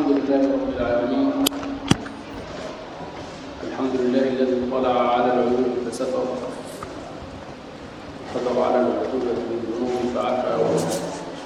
الحمد لله رب العالمين الحمد لله الذي اطلع على العيوب فستر قدر على العقوبة بالذنوب فعفى وغفر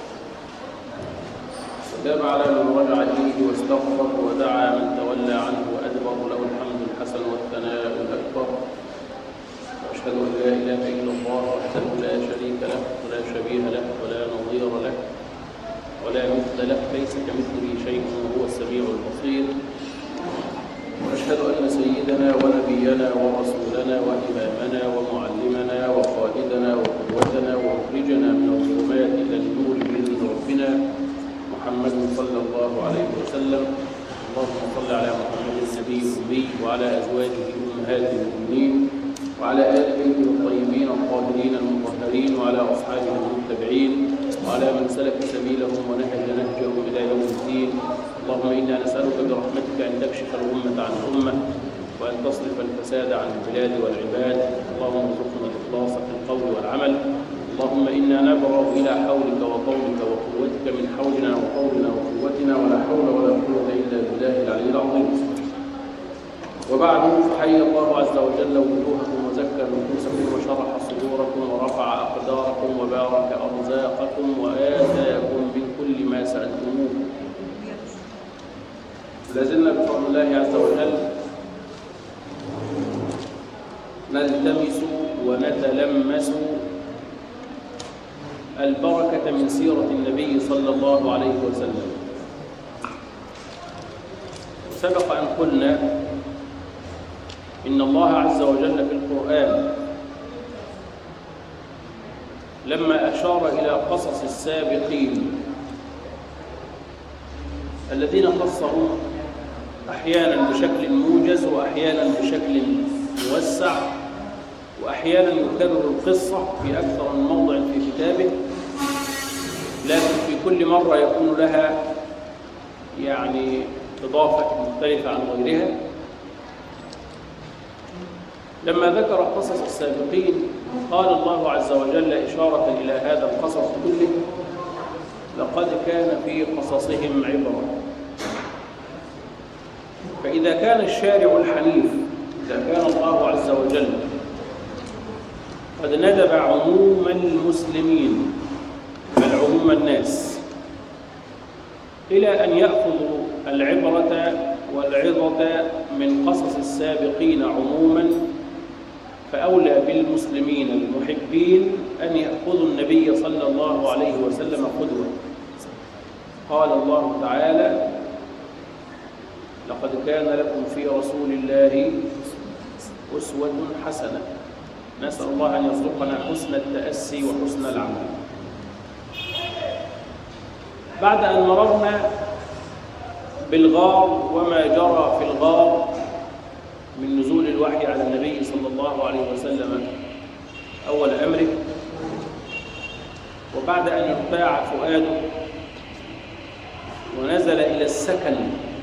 وتاب على من رجع إليه واستغفر ودعا من تولى عنه وأدبر له الحمد الحسن والثناء الأكبر وأشهد أن لا إله إلا الله وحده لا شريك له ولا شبيه له ولا نظير له ولا مثل له ليس كمثله شيء وهو السميع البصير واشهد ان سيدنا ونبينا ورسولنا وامامنا ومعلمنا وقائدنا وقدوتنا ومخرجنا من الظلمات الى النور باذن ربنا محمد صلى الله عليه وسلم اللهم صل على محمد النبي الامي وعلى ازواجه امهات المؤمنين وعلى ال بيته الطيبين الطاهرين المطهرين وعلى اصحابه المتبعين وعلى من سلك سبيلهم ونهج نهجهم الى يوم الدين اللهم انا نسالك برحمتك ان تكشف الامه عن الامه وان تصرف الفساد عن البلاد والعباد اللهم ارزقنا الاخلاص في القول والعمل اللهم انا نبرا الى حولك وقولك وقوتك من حولنا وقولنا وقوتنا ولا حول ولا قوه الا بالله العلي العظيم وبعد فحي الله عز وجل وجوهكم وزكى نفوسكم وشرح صدوركم ورفع أقداركم وبارك أرزاقكم وآتاكم من كل ما سألتموه لازلنا بفضل الله عز وجل نلتمس ونتلمس البركة من سيرة النبي صلى الله عليه وسلم سبق أن قلنا إن الله عز وجل في القرآن لما أشار إلى قصص السابقين الذين قصروا أحيانا بشكل موجز وأحيانا بشكل موسع وأحيانا يكرر القصة في أكثر من موضع في كتابه لكن في كل مرة يكون لها يعني إضافة مختلفة عن غيرها لما ذكر قصص السابقين قال الله عز وجل إشارة إلى هذا القصص كله لقد كان في قصصهم عبرة فإذا كان الشارع الحنيف إذا كان الله عز وجل قد ندب عموم المسلمين بل عموم الناس إلى أن يأخذوا العبرة والعظة من قصص السابقين عموما فأولى بالمسلمين المحبين أن يأخذوا النبي صلى الله عليه وسلم قدوة قال الله تعالى لقد كان لكم في رسول الله أسوة حسنة نسأل الله أن يرزقنا حسن التأسي وحسن العمل بعد أن مررنا بالغار وما جرى في الغار من نزول الوحي على النبي صلى الله عليه وسلم أول أمره وبعد أن ارتاع فؤاده ونزل إلى السكن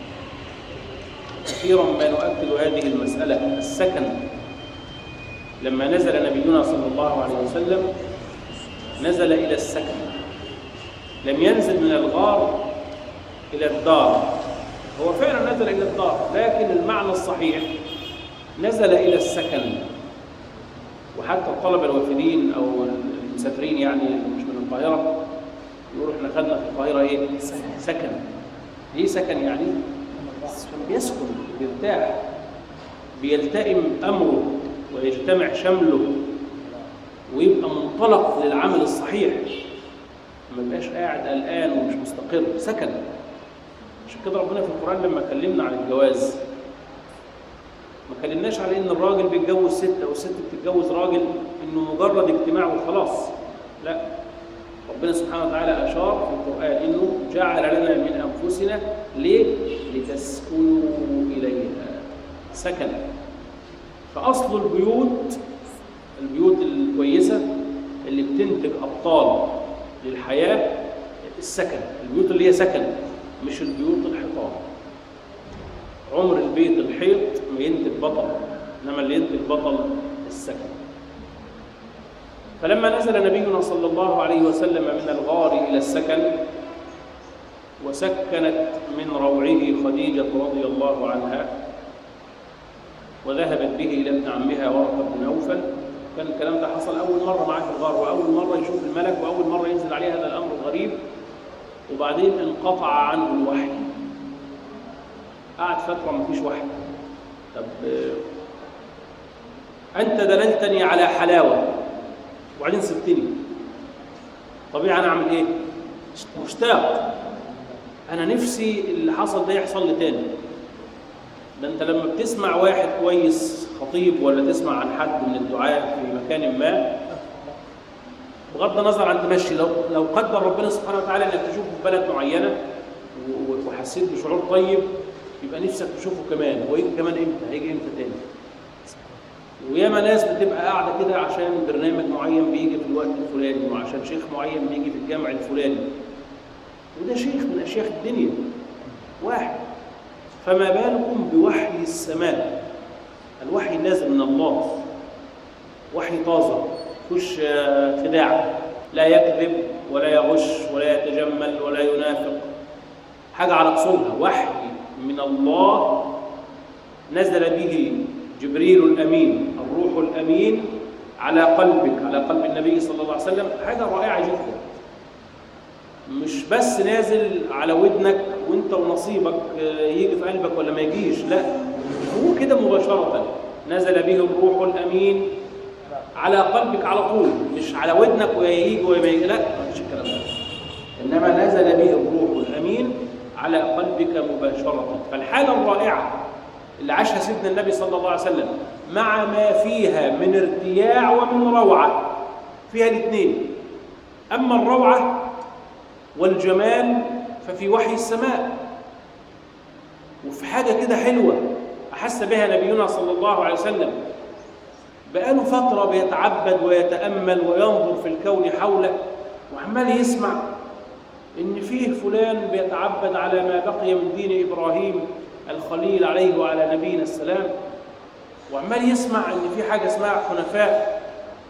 كثيرا ما نؤكد هذه المسألة السكن لما نزل نبينا صلى الله عليه وسلم نزل إلى السكن لم ينزل من الغار إلى الدار هو فعلا نزل إلى الدار لكن المعنى الصحيح نزل إلى السكن وحتى الطلبة الوافدين أو المسافرين يعني مش من القاهرة يقولوا احنا خدنا في القاهرة ايه؟ سكن ايه سكن يعني؟ بيسكن بيرتاح بيلتئم أمره ويجتمع شمله ويبقى منطلق للعمل الصحيح ما يبقاش قاعد قلقان ومش مستقر سكن عشان كده ربنا في القرآن لما كلمنا عن الجواز ما كلمناش على ان الراجل بيتجوز ست او الست بتتجوز راجل انه مجرد اجتماع وخلاص لا ربنا سبحانه وتعالى اشار في القران انه جعل لنا من انفسنا ليه لتسكنوا اليها سكن فاصل البيوت البيوت الكويسه اللي بتنتج ابطال للحياه السكن البيوت اللي هي سكن مش البيوت الحيطان عمر البيت الحيط ما ينتج بطل انما اللي ينتج بطل السكن فلما نزل نبينا صلى الله عليه وسلم من الغار الى السكن وسكنت من روعه خديجة رضي الله عنها وذهبت به إلى ابن عمها ورقة بن نوفل كان الكلام ده حصل أول مرة معاه في الغار وأول مرة يشوف الملك وأول مرة ينزل عليه هذا الأمر الغريب وبعدين انقطع عنه الوحي قعد فترة ما فيش وحي طب أنت دللتني على حلاوة وبعدين سبتني طبيعي أنا أعمل إيه؟ مشتاق أنا نفسي اللي حصل ده يحصل لي تاني ده أنت لما بتسمع واحد كويس خطيب ولا تسمع عن حد من الدعاء في مكان ما بغض النظر عن تمشي لو لو قدر ربنا سبحانه وتعالى انك تشوفه في بلد معينه وحسيت بشعور طيب يبقى نفسك تشوفه كمان هو يجي كمان امتى هيجي امتى تاني وياما ناس بتبقى قاعده كده عشان برنامج معين بيجي في الوقت الفلاني وعشان شيخ معين بيجي في الجامع الفلاني وده شيخ من اشياخ الدنيا واحد فما بالكم بوحي السماء الوحي النازل من الله وحي طازه مش خداع لا يكذب ولا يغش ولا يتجمل ولا ينافق حاجه على اصولها وحي من الله نزل به جبريل الامين الروح الامين على قلبك على قلب النبي صلى الله عليه وسلم حاجه رائعه جدا مش بس نازل على ودنك وانت ونصيبك يجي في قلبك ولا ما يجيش لا هو كده مباشره نزل به الروح الامين على قلبك على طول مش على ودنك ويجي وما يجي لا ما فيش الكلام ده انما نزل به الروح الامين على قلبك مباشره فالحاله الرائعه اللي عاشها سيدنا النبي صلى الله عليه وسلم مع ما فيها من ارتياع ومن روعه فيها الاثنين اما الروعه والجمال ففي وحي السماء وفي حاجه كده حلوه احس بها نبينا صلى الله عليه وسلم بقاله فترة بيتعبد ويتأمل وينظر في الكون حوله وعمال يسمع إن فيه فلان بيتعبد على ما بقي من دين إبراهيم الخليل عليه وعلى نبينا السلام وعمال يسمع إن في حاجة اسمها حنفاء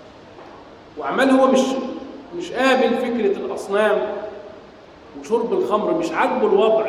وعمال هو مش مش قابل فكرة الأصنام وشرب الخمر مش عاجبه الوضع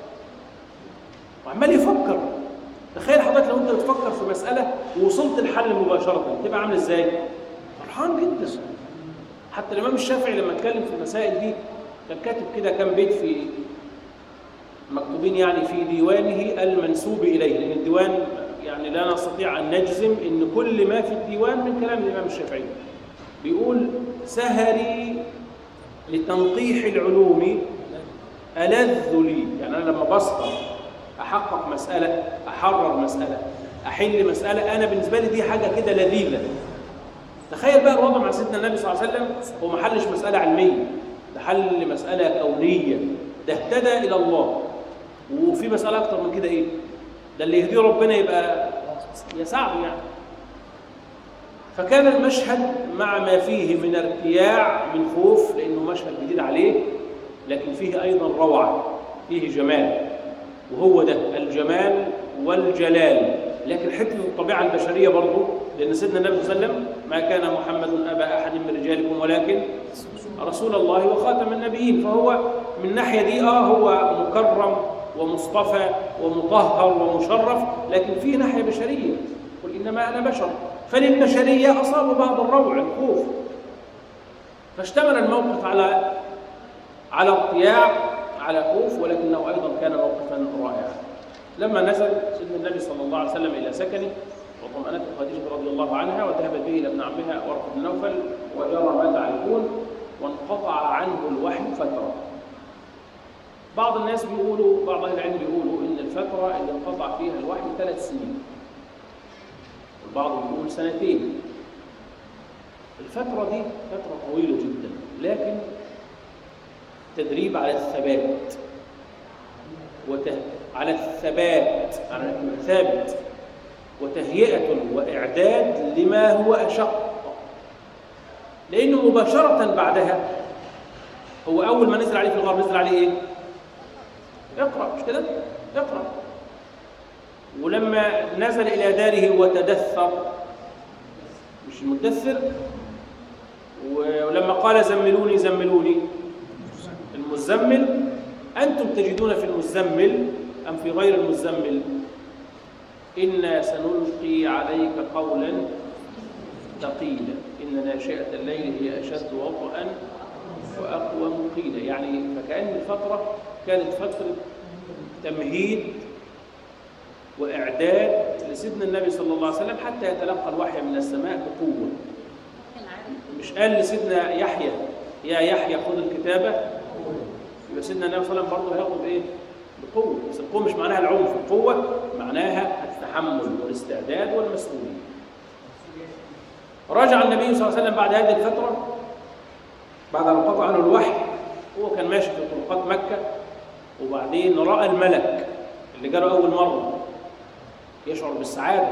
وعمال يفكر تخيل حضرتك لو انت بتفكر في مساله ووصلت الحل مباشره تبقى عامل ازاي فرحان جدا حتى الامام الشافعي لما اتكلم في المسائل دي كان كاتب كده كام بيت في مكتوبين يعني في ديوانه المنسوب اليه لان الديوان يعني لا نستطيع ان نجزم ان كل ما في الديوان من كلام الامام الشافعي بيقول سهري لتنقيح العلوم ألذ لي يعني أنا لما بسطر احقق مساله احرر مساله احل مساله انا بالنسبه لي دي حاجه كده لذيذه تخيل بقى الوضع مع سيدنا النبي صلى الله عليه وسلم هو ما حلش مساله علميه ده حل مساله كونيه ده اهتدى الى الله وفي مساله اكتر من كده ايه ده اللي يهديه ربنا يبقى يسعه يعني فكان المشهد مع ما فيه من ارتياع من خوف لانه مشهد جديد عليه لكن فيه ايضا روعه فيه جمال وهو ده الجمال والجلال لكن حته الطبيعه البشريه برضه لان سيدنا النبي صلى الله عليه وسلم ما كان محمد ابا احد من رجالكم ولكن رسول الله وخاتم النبيين فهو من الناحيه دي اه هو مكرم ومصطفى ومطهر ومشرف لكن فيه ناحيه بشريه قل انما انا بشر فللبشريه اصاب بعض الروع الخوف فاشتمل الموقف على على ارتياع على خوف ولكنه ايضا كان موقفا رائعا لما نزل سيدنا النبي صلى الله عليه وسلم الى سكنه وطمأنته خديجه رضي الله عنها وذهبت به الى ابن عمها ورقه بن نوفل وجرى ما تعرفون وانقطع عنه الوحي فتره بعض الناس بيقولوا بعض اهل العلم بيقولوا ان الفتره اللي انقطع فيها الوحي ثلاث سنين والبعض بيقول سنتين الفتره دي فتره طويله جدا لكن تدريب على الثبات وته... على الثبات على انك ثابت وتهيئه واعداد لما هو اشق لانه مباشره بعدها هو اول ما نزل عليه في الغار نزل عليه ايه اقرا مش كده اقرا ولما نزل الى داره وتدثر مش المدثر ولما قال زملوني زملوني المزمل أنتم تجدون في المزمل أم في غير المزمل إنا سنلقي عليك قولا ثقيلا إن ناشئة الليل هي أشد وطئا وأقوى قيلا يعني فكأن الفترة كانت فترة تمهيد وإعداد لسيدنا النبي صلى الله عليه وسلم حتى يتلقى الوحي من السماء بقوة مش قال لسيدنا يحيى يا يحيى خذ الكتابة يبقى سيدنا النبي صلى الله عليه وسلم برضه هياخد إيه؟ بقوة بس القوة مش معناها العنف القوة معناها التحمل والاستعداد والمسؤولية رجع النبي صلى الله عليه وسلم بعد هذه الفترة بعد أن قطع عنه الوحي هو كان ماشي في طرقات مكة وبعدين رأى الملك اللي جاله أول مرة يشعر بالسعادة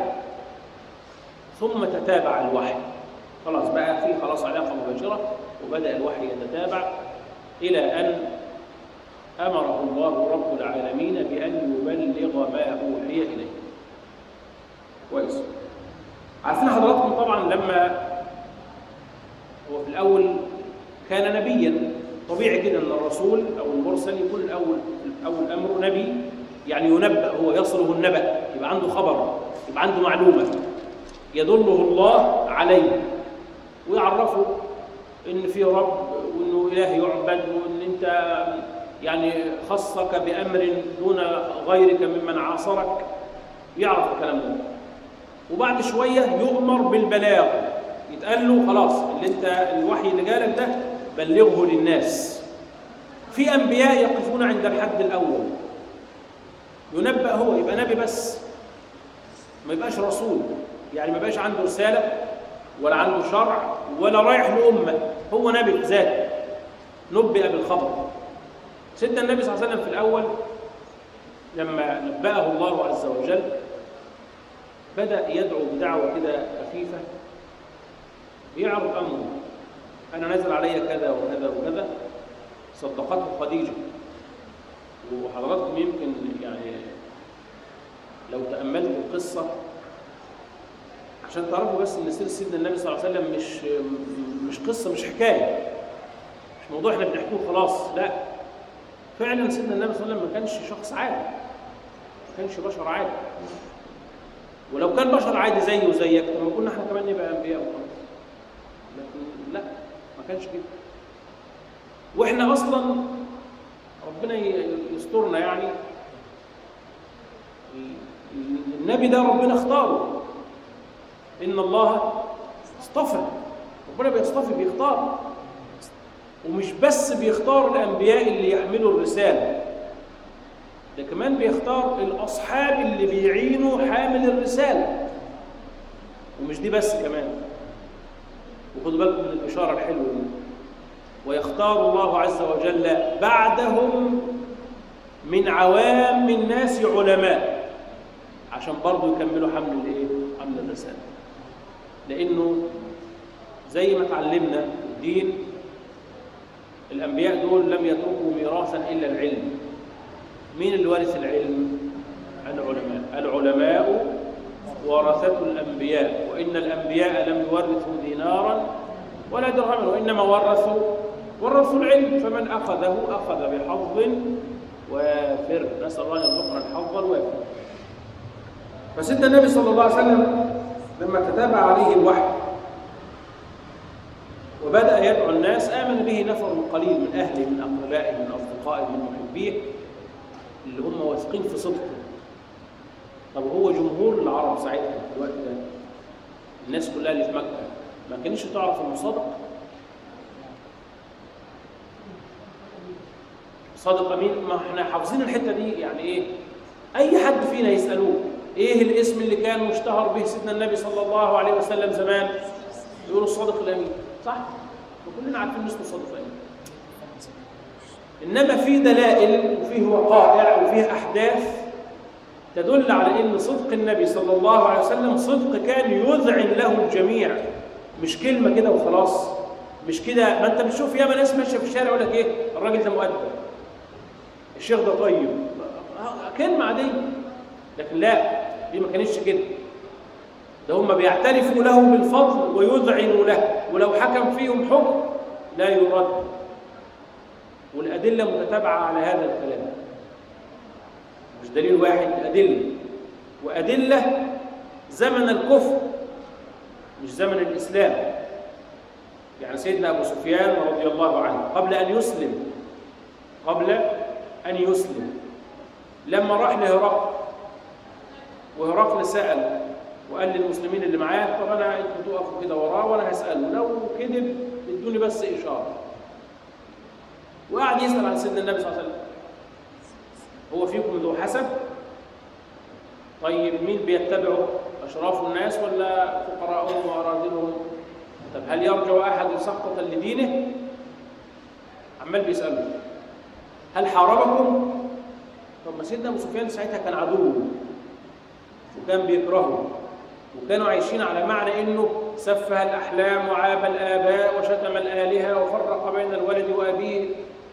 ثم تتابع الوحي خلاص بقى في خلاص علاقة مباشرة وبدأ الوحي يتتابع إلى أن أمره الله رب العالمين بأن يبلغ ما أوحي إليه كويس عارفين حضراتكم طبعا لما هو في الأول كان نبيا طبيعي جدا ان الرسول او المرسل يكون الاول اول امره نبي يعني ينبأ هو يصله النبأ يبقى عنده خبر يبقى عنده معلومه يدله الله عليه ويعرفه ان في رب وانه اله يعبد وان انت يعني خصك بامر دون غيرك ممن عاصرك يعرف الكلام ده وبعد شويه يؤمر بالبلاغ يتقال له خلاص اللي انت الوحي اللي جالك ده بلغه للناس في انبياء يقفون عند الحد الاول ينبأ هو يبقى نبي بس ما يبقاش رسول يعني ما يبقاش عنده رساله ولا عنده شرع ولا رايح لامه هو نبي في ذاته نبئ بالخبر سيدنا النبي صلى الله عليه وسلم في الاول لما نبأه الله عز وجل بدأ يدعو بدعوة كده خفيفة بيعرض أمره أنا نزل علي كذا وكذا وكذا صدقته خديجة وحضراتكم يمكن يعني لو تأملت القصة عشان تعرفوا بس ان سيره سيدنا النبي صلى الله عليه وسلم مش مش قصه مش حكايه مش موضوع احنا بنحكيه خلاص لا فعلا سيدنا النبي صلى الله عليه وسلم ما كانش شخص عادي ما كانش بشر عادي ولو كان بشر عادي زيه وزيك طب ما كنا احنا كمان نبقى انبياء وخلاص لكن لا ما كانش كده واحنا اصلا ربنا يسترنا يعني النبي ده ربنا اختاره ان الله اصطفى ربنا بيصطفي بيختار ومش بس بيختار الانبياء اللي يحملوا الرساله ده كمان بيختار الاصحاب اللي بيعينوا حامل الرساله ومش دي بس كمان وخدوا بالكم من الاشاره الحلوه دي ويختار الله عز وجل بعدهم من عوام الناس علماء عشان برضه يكملوا حمل الايه حمل الرساله لانه زي ما اتعلمنا الدين الانبياء دول لم يتركوا ميراثا الا العلم مين اللي ورث العلم العلماء العلماء ورثة الأنبياء وإن الأنبياء لم يورثوا دينارا ولا درهما وإنما ورثوا ورثوا العلم فمن أخذه أخذ بحظ وافر نسأل الله أن يرزقنا الحظ الوافر فسيدنا النبي صلى الله عليه وسلم لما تتابع عليه الوحي وبدأ يدعو الناس آمن به نفر قليل من أهله من أقربائه من أصدقائه من محبيه اللي هم واثقين في صدقه طب هو جمهور العرب ساعتها في الوقت ده الناس كلها اللي في مكة ما كانش تعرف انه صادق صادق مين ما احنا حافظين الحته دي يعني ايه اي حد فينا يسالوه ايه الاسم اللي كان مشتهر به سيدنا النبي صلى الله عليه وسلم زمان يقولوا الصادق الامين صح وكلنا عارفين اسمه الصادق الامين انما في دلائل وفيه وقائع وفيه احداث تدل على ان صدق النبي صلى الله عليه وسلم صدق كان يذعن له الجميع مش كلمه كده وخلاص مش كده ما انت بتشوف ياما ناس ماشيه في الشارع يقول لك ايه الراجل ده مؤدب الشيخ ده طيب كلمه عاديه لكن لا دي ما كانتش كده ده هم بيعترفوا له بالفضل ويذعنوا له ولو حكم فيهم حكم لا يرد والأدلة متتابعة على هذا الكلام مش دليل واحد أدلة وأدلة زمن الكفر مش زمن الإسلام يعني سيدنا أبو سفيان رضي الله عنه قبل أن يسلم قبل أن يسلم لما راح لهرقل وهرقل سأل وقال للمسلمين اللي معاه طب أنا أنتوا تقفوا كده وراه وأنا هسأله لو كذب ادوني بس إشارة وقعد يسأل عن سيدنا النبي صلى الله عليه وسلم هو فيكم ذو حسب طيب مين بيتبعه أشراف الناس ولا فقراءهم وأراذلهم طب هل يرجع أحد سقطة لدينه عمال بيسأله هل حاربكم طب ما سيدنا أبو سفيان ساعتها كان عدو وكان بيكرهه وكانوا عايشين على معنى انه سفه الاحلام وعاب الاباء وشتم الالهه وفرق بين الولد وابيه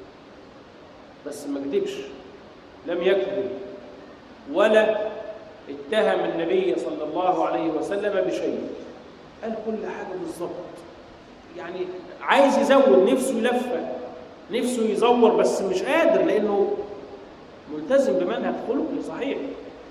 بس ما كذبش لم يكذب ولا اتهم النبي صلى الله عليه وسلم بشيء قال كل حاجه بالظبط يعني عايز يزود نفسه يلفه نفسه يزور بس مش قادر لانه ملتزم بمنهج خلقي صحيح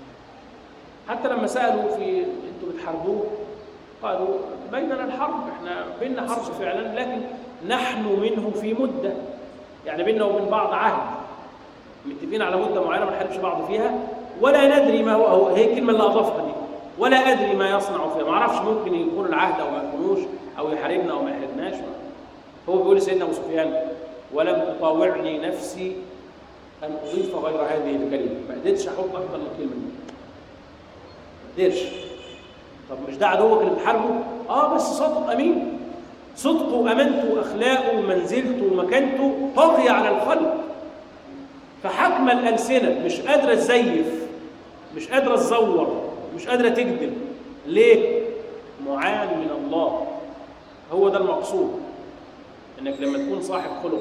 حتى لما سالوا في انتوا بتحاربوه قالوا بيننا الحرب احنا بيننا حرب فعلا لكن نحن منه في مده يعني بيننا وبين بعض عهد متفقين على مده معينه ما نحاربش بعض فيها ولا ندري ما هو, هو هي الكلمه اللي اضافها دي ولا ادري ما يصنع فيها ما اعرفش ممكن يكون العهد او ما يكونوش او يحاربنا او ما يحاربناش هو بيقول لسيدنا ابو سفيان ولم تطاوعني نفسي ان اضيف غير هذه الكلمه ما قدرتش احط اكثر من الكلمه دي ما قدرش طب مش ده عدوك اللي بتحاربه اه بس صادق امين صدقه وامانته واخلاقه ومنزلته ومكانته طاغيه على الخلق فحكم الالسنه مش قادره تزيف مش قادره تزور مش قادره تكذب ليه معان من الله هو ده المقصود انك لما تكون صاحب خلق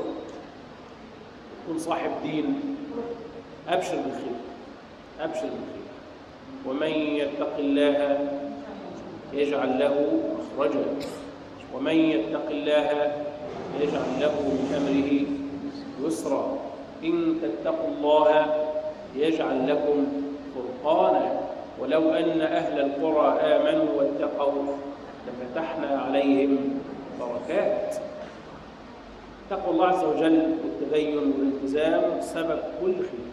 تكون صاحب دين ابشر بالخير ابشر بالخير ومن يتق الله يجعل له مخرجا ومن يتق الله يجعل له من امره يسرا ان تتقوا الله يجعل لكم فرقانا ولو ان اهل القرى امنوا واتقوا لفتحنا عليهم بركات تقوى الله عز وجل والتدين والالتزام سبب كل خير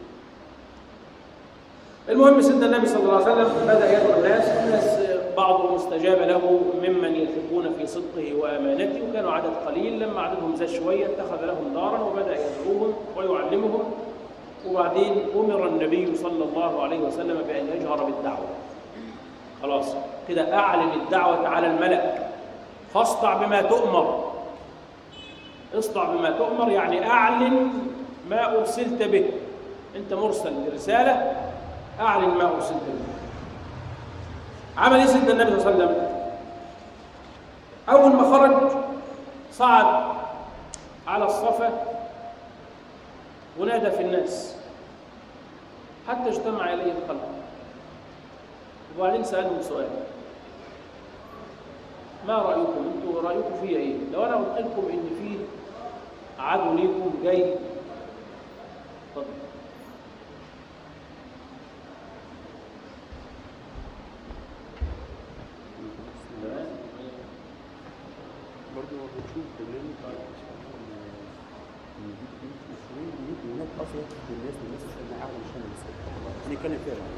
المهم سيدنا النبي صلى الله عليه وسلم بدا يدعو الناس الناس بعضهم استجاب له ممن يثقون في صدقه وامانته وكانوا عدد قليل لما عددهم زاد شويه اتخذ لهم دارا وبدا يدعوهم ويعلمهم وبعدين امر النبي صلى الله عليه وسلم بان يجهر بالدعوه خلاص كده اعلن الدعوه على الملا فاصدع بما تؤمر اصدع بما تؤمر يعني اعلن ما ارسلت به انت مرسل برساله اعلن ما ارسلت به عمل ايه سيدنا النبي صلى الله عليه وسلم اول ما خرج صعد على الصفا ونادى في الناس حتى اجتمع اليه الخلق وبعدين سالهم سؤال ما رايكم انتوا رايكم فيا ايه لو انا قلت لكم ان في عدو ليكم جاي اتفضل برضه هو بتشوف دليل ان دي دي مسلمين بيجوا هناك اصلا بالناس والناس اللي معاهم مش انا بس نتكلم فيها بعدين.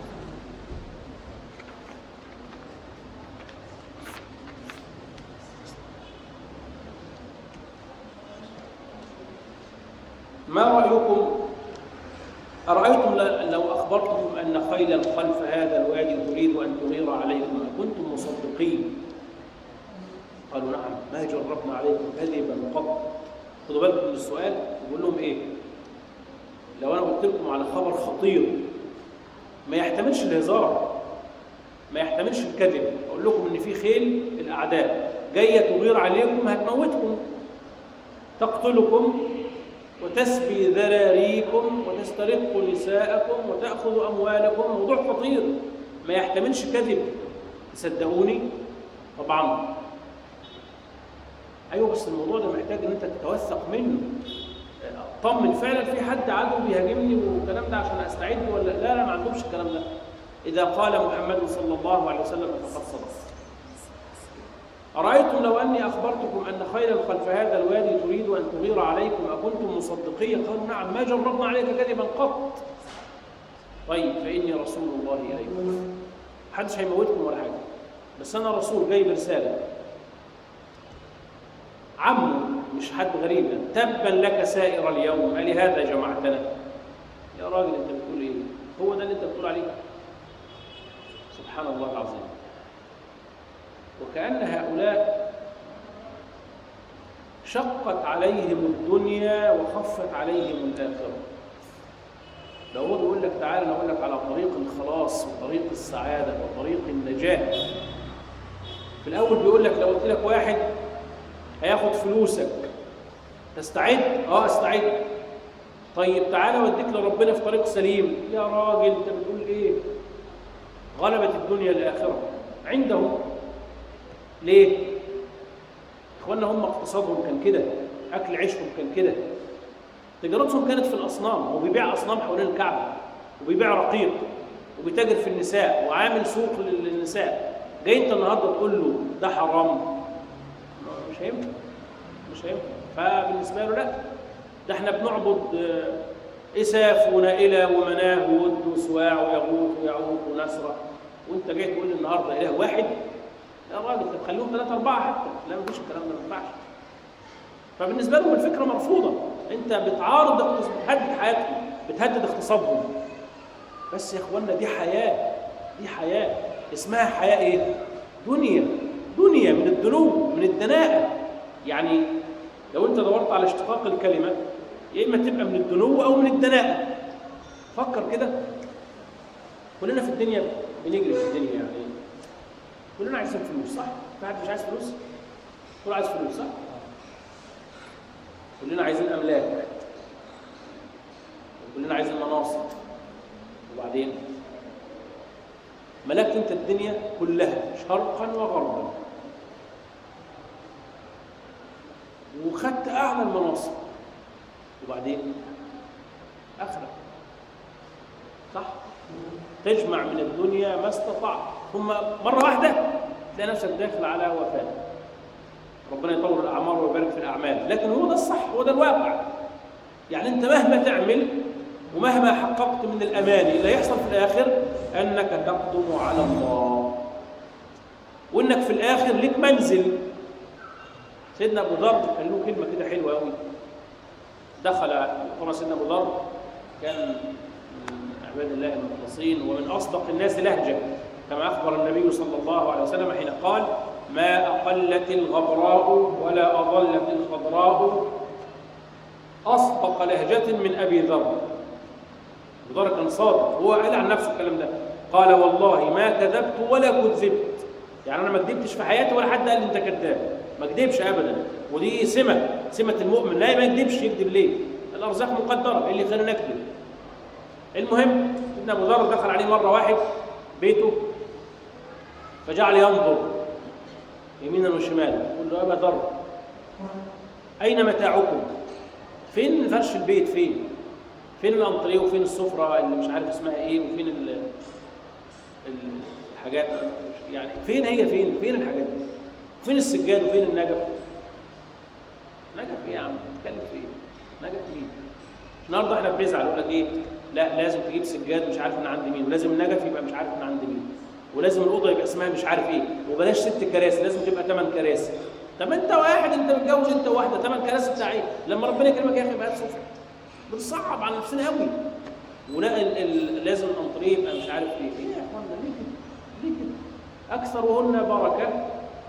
ما رأيكم أرأيتم ل- لو أخبرتكم أن خيلا خلف هذا الوادي تريد أن تغير عليكم أكنتم مصدقين قالوا نعم ما جربنا عليكم كذبا قط خدوا بالكم من السؤال يقول لهم إيه لو أنا قلت لكم على خبر خطير ما يحتملش الهزار ما يحتملش الكذب أقول لكم إن في خيل الأعداء جاية تغير عليكم هتموتكم تقتلكم وتسبي ذراريكم وتسترق نساءكم وتأخذ أموالكم موضوع خطير ما يحتملش كذب تصدقوني طبعا أيوة بس الموضوع ده محتاج إن أنت تتوثق منه اطمن فعلا في حد عدو بيهاجمني والكلام ده عشان استعد ولا لا لا ما عندهمش الكلام ده اذا قال محمد صلى الله عليه وسلم فقد صدق أرأيتم لو أني أخبرتكم أن خيلا خلف هذا الوادي تريد أن تغير عليكم أكنتم مصدقية قالوا نعم ما جربنا عليك كذبا قط طيب فإني رسول الله إليكم محدش هيموتكم ولا حاجة بس أنا رسول جاي برسالة عمه مش حد غريب تبا لك سائر اليوم ألهذا جمعتنا يا راجل أنت بتقول إيه هو ده اللي أنت بتقول عليه سبحان الله العظيم وكأن هؤلاء شقت عليهم الدنيا وخفت عليهم الآخرة لو هو بيقول لك تعالى انا اقول لك على طريق الخلاص وطريق السعاده وطريق النجاه في الاول بيقول لك لو قلت لك واحد هياخد فلوسك تستعد اه استعد طيب تعالى اوديك لربنا في طريق سليم يا راجل انت بتقول ايه غلبت الدنيا الاخره عندهم ليه اخوانا هم اقتصادهم كان كده اكل عيشهم كان كده تجارتهم كانت في الاصنام هو بيبيع اصنام حوالين الكعبه وبيبيع رقيق وبيتاجر في النساء وعامل سوق للنساء جاي انت النهارده تقول له ده حرام مش هينفع مش هينفع فبالنسبه له لا ده احنا بنعبد اساف ونائله ومناه وود وسواع ويغوث ويعوق ونسره وانت جاي تقول لي النهارده اله واحد يا راجل طب خليهم ثلاثه اربعه حتى لا مفيش الكلام ده ما ينفعش فبالنسبه لهم الفكره مرفوضه انت بتعارض بتهدد حياتهم بتهدد اقتصادهم بس يا اخوانا دي حياه دي حياه اسمها حياه ايه دنيا دنيا من الدنو من الدناءه يعني لو انت دورت على اشتقاق الكلمه يا اما تبقى من الدنو او من الدناءه فكر كده كلنا في الدنيا بنجري في الدنيا يعني كلنا عايزين فلوس صح؟ في حد مش عايز فلوس؟ كل عايز فلوس صح؟ كلنا عايزين املاك وكلنا عايزين مناصب وبعدين ملكت انت الدنيا كلها شرقا وغربا وخدت اعلى المناصب وبعدين اخرى صح تجمع من الدنيا ما استطعت ثم مره واحده تلاقي نفسك داخل على وفاه ربنا يطول الاعمار ويبارك في الاعمال لكن هو ده الصح هو ده الواقع يعني انت مهما تعمل ومهما حققت من الاماني اللي يحصل في الاخر انك تقدم على الله وانك في الاخر لك منزل سيدنا ابو ذر كان له كلمه كده حلوه قوي دخل طبعا سيدنا ابو ذر كان من عباد الله المخلصين ومن اصدق الناس لهجه كما اخبر النبي صلى الله عليه وسلم حين قال ما أقلت الغبراء ولا أضلت الخضراء أصدق لهجة من أبي ذر أبو ذر كان صادق هو قال عن نفسه الكلام ده قال والله ما كذبت ولا كذبت يعني أنا ما كذبتش في حياتي ولا حد قال لي أنت كذاب ما كذبش أبدا ودي سمة سمة المؤمن لا ما يكذبش يكذب ليه الأرزاق مقدرة اللي خلينا نكذب المهم إن أبو ذر دخل عليه مرة واحد بيته فجعل ينظر يمينا وشمالا يقول له ابا ذر اين متاعكم فين فرش البيت فين فين الانطريه وفين السفره اللي مش عارف اسمها ايه وفين ال الحاجات يعني فين هي فين فين الحاجات دي فين السجاد وفين النجف نجف ايه يا عم بتتكلم في ايه نجف مين النهارده احنا بنزعل يقول لك ايه لا لازم تجيب سجاد مش عارف من عند مين ولازم النجف يبقى مش عارف من عند مين ولازم الاوضه يبقى اسمها مش عارف ايه وبلاش ست كراسي لازم تبقى ثمان كراسي طب انت واحد انت متجوز انت واحده ثمان كراسي بتاع ايه لما ربنا يكرمك يا اخي بقى سفره بنصعب على نفسنا قوي ولا ال ال لازم الانطريه يبقى مش عارف ايه ايه يا اخوانا ليه كده ليه كده اكثرهن بركه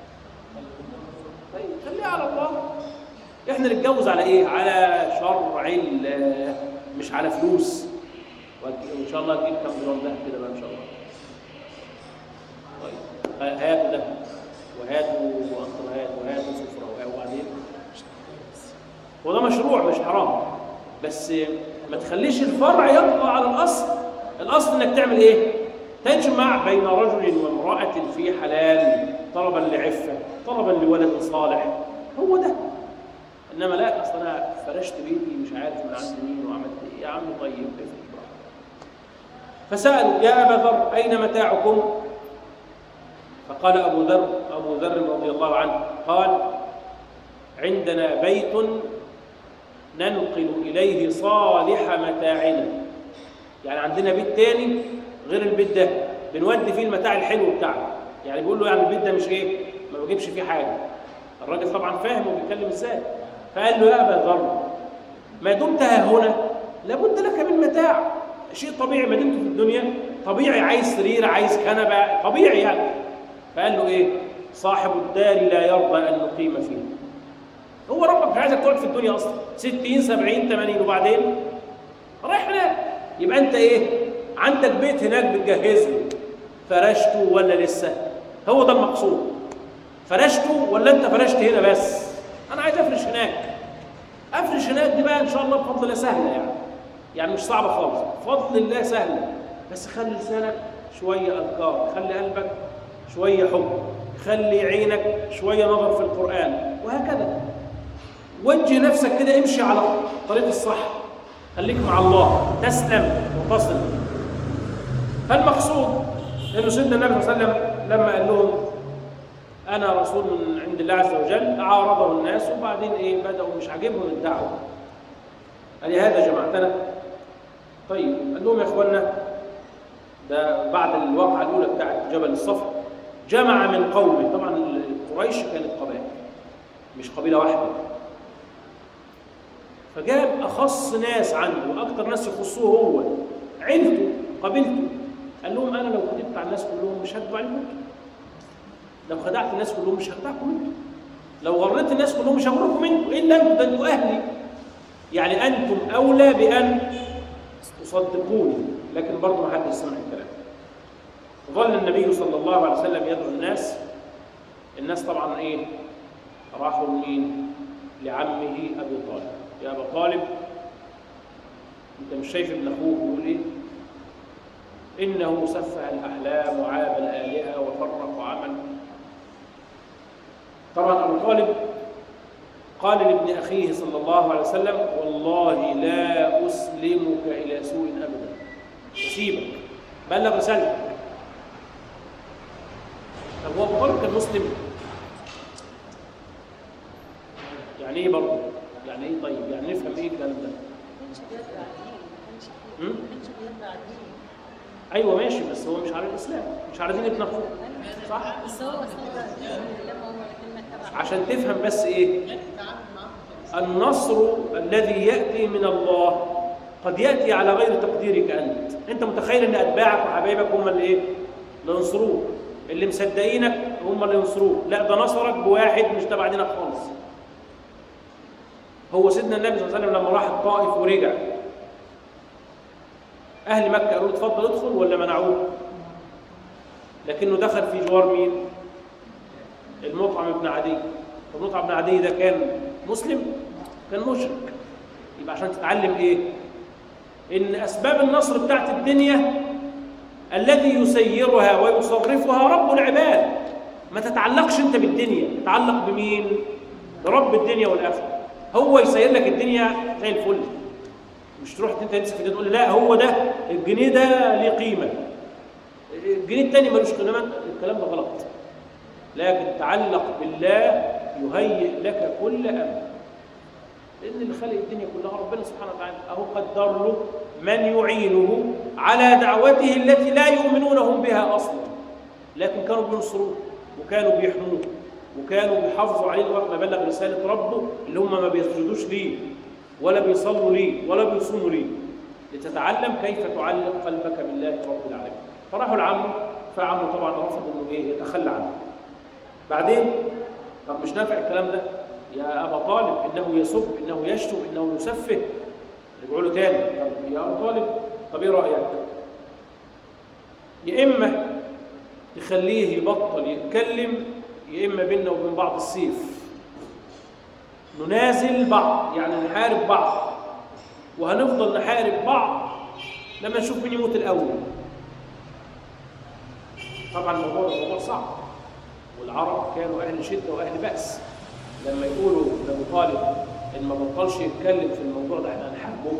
طيب خليها على الله احنا نتجوز على ايه على شرع الله مش على فلوس وان شاء الله نجيب كام جرام ده كده بقى ان شاء الله طيب هاتوا ده وهاتوا انطرهات وهاتوا سفره وبعدين هو ده مشروع مش حرام بس ما تخليش الفرع يطغى على الاصل الاصل انك تعمل ايه تجمع بين رجل وامراه في حلال طلبا لعفه طلبا لولد صالح هو ده انما لا اصل انا فرشت بيتي مش عارف من عند مين وعملت ايه يا عم طيب افرش براحتك فسالوا يا ابا ذر اين متاعكم فقال ابو ذر ابو ذر رضي الله عنه قال عندنا بيت ننقل اليه صالح متاعنا يعني عندنا بيت تاني غير البيت ده بنودي فيه المتاع الحلو بتاعنا يعني بيقول له يعني البيت ده مش ايه ما بجيبش فيه حاجه الراجل طبعا فاهم وبيتكلم ازاي فقال له يا ابا ذر ما دمت ها هنا لابد لك من متاع شيء طبيعي ما دمت في الدنيا طبيعي عايز سرير عايز كنبه طبيعي يعني فقال له ايه صاحب الدار لا يرضى ان نقيم فيه هو ربك مش عايزك تقعد في الدنيا اصلا 60 70 80 وبعدين رايح هناك يبقى انت ايه عندك بيت هناك بتجهز له فرشته ولا لسه هو ده المقصود فرشته ولا انت فرشت هنا بس انا عايز افرش هناك افرش هناك دي بقى ان شاء الله بفضل الله سهله يعني يعني مش صعبه خالص بفضل الله سهله بس خلي لسانك شويه اذكار خلي قلبك شويه حب خلي عينك شويه نظر في القران وهكذا وجه نفسك كده امشي على طريق الصح خليك مع الله تسلم وتصل فالمقصود انه سيدنا النبي صلى الله عليه وسلم لما قال لهم انا رسول من عند الله عز وجل عارضه الناس وبعدين ايه بداوا مش عاجبهم الدعوه قال لي هذا جماعتنا طيب قال لهم يا اخوانا ده بعد الواقعه الاولى بتاعت جبل الصفر جمع من قومه طبعا قريش كانت قبائل مش قبيله واحده فجاب اخص ناس عنده واكثر ناس يخصوه هو عيلته قبيلته قال لهم انا لو كذبت على الناس كلهم مش هكذب عليكم انتوا لو خدعت الناس كلهم مش هخدعكم انتوا لو غريت الناس كلهم مش هغركم انتوا الا انتوا ده انتوا اهلي يعني انتم اولى بان تصدقوني لكن برضه ما حدش سمع الكلام ظل النبي صلى الله عليه وسلم يدعو الناس الناس طبعا ايه راحوا لمين لعمه ابي طالب يا ابا طالب انت مش شايف ابن اخوك بيقول ايه انه سفه الاحلام وعاب الالهه وفرق وعمل طبعا ابو طالب قال لابن اخيه صلى الله عليه وسلم والله لا اسلمك الى سوء ابدا اسيبك بلغ رسالتك طب هو ابو طالب كان مسلم يعني ايه برضه يعني ايه طيب يعني نفهم ايه الكلام ده هم؟ ايوه ماشي بس هو مش على الاسلام مش على دين ابن اخوه صح بس هو صلى لما هو كلمة تبع عشان تفهم بس ايه النصر الذي ياتي من الله قد ياتي على غير تقديرك انت انت متخيل ان اتباعك وحبايبك هم اللي ايه اللي ينصروك اللي مصدقينك هم اللي ينصروك لا ده نصرك بواحد مش تبع دينك خالص هو سيدنا النبي صلى الله عليه وسلم لما راح الطائف ورجع اهل مكه قالوا له اتفضل ادخل ولا منعوه لكنه دخل في جوار مين المطعم بن عدي المطعم بن عدي ده كان مسلم كان مشرك يبقى عشان تتعلم ايه ان اسباب النصر بتاعت الدنيا الذي يسيرها ويصرفها رب العباد ما تتعلقش انت بالدنيا تتعلق بمين برب الدنيا والاخره هو يسير لك الدنيا زي الفل مش تروح انت تمسك في تقول لا هو ده الجنيه ده ليه قيمه الجنيه التاني ملوش قيمه الكلام ده غلط لكن تعلق بالله يهيئ لك كل امر لان اللي خلق الدنيا كلها ربنا سبحانه وتعالى اهو قدر له من يعينه على دعوته التي لا يؤمنون هم بها اصلا لكن كانوا بينصروه وكانوا بيحموه وكانوا بيحافظوا عليه لغايه ما بلغ رساله ربه اللي هم ما بيسجدوش ليه ولا بيصلوا ليه ولا بيصوموا ليه لتتعلم كيف تعلق قلبك بالله رب العالمين فراحوا لعمه فعمه طبعا رفض انه ايه يتخلى عنه بعدين طب مش نافع الكلام ده يا ابا طالب انه يسب انه يشتم انه يسفه رجعوا له تاني طب يا ابا طالب طب ايه رايك يا اما تخليه يبطل يتكلم يا اما بيننا وبين بعض السيف ننازل بعض يعني نحارب بعض وهنفضل نحارب بعض لما نشوف مين يموت الاول طبعا الموضوع الموضوع صعب والعرب كانوا اهل شده واهل باس لما يقولوا لابو طالب ان ما بطلش يتكلم في الموضوع ده احنا هنحاربه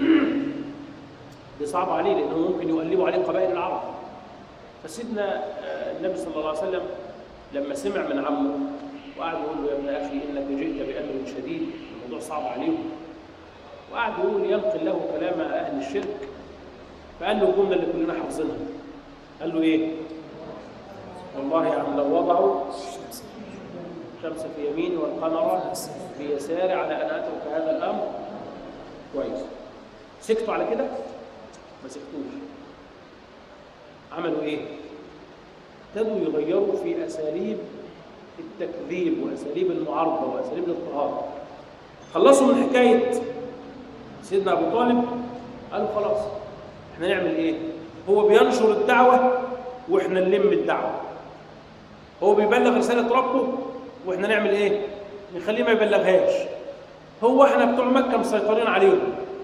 دي صعبه عليه لانه ممكن يقلبوا عليه قبائل العرب فسيدنا آه، النبي صلى الله عليه وسلم لما سمع من عمه وقعد يقول له يا ابن اخي انك جئت بامر شديد الموضوع صعب عليهم وقعد يقول ينقل له كلام اهل الشرك فقال له الجمله اللي كلنا حافظينها قال له ايه والله يا عم لو وضعوا الشمس في يميني والقمر في يساري على ان اترك هذا الامر كويس سكتوا على كده ما سكتوش عملوا ايه ابتدوا يغيروا في اساليب التكذيب واساليب المعارضه واساليب الاضطهاد خلصوا من حكايه سيدنا ابو طالب قالوا خلاص احنا نعمل ايه هو بينشر الدعوه واحنا نلم الدعوه هو بيبلغ رساله ربه واحنا نعمل ايه نخليه ما يبلغهاش هو احنا بتوع مكه مسيطرين عليهم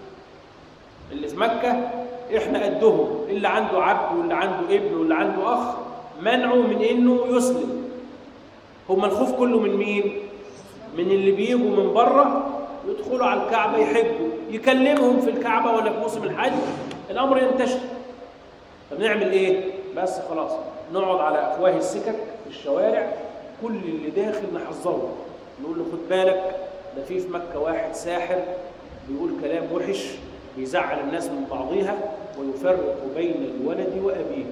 اللي في مكه احنا قدهم اللي عنده عبد واللي عنده ابن واللي عنده اخ منعوا من انه يسلم هم الخوف كله من مين من اللي بيجوا من بره يدخلوا على الكعبه يحجوا يكلمهم في الكعبه ولا في موسم الحج الامر ينتشر طب نعمل ايه بس خلاص نقعد على افواه السكك في الشوارع كل اللي داخل نحذره نقول له خد بالك ده في في مكه واحد ساحر بيقول كلام وحش بيزعل الناس من بعضيها ويفرق بين الولد وابيه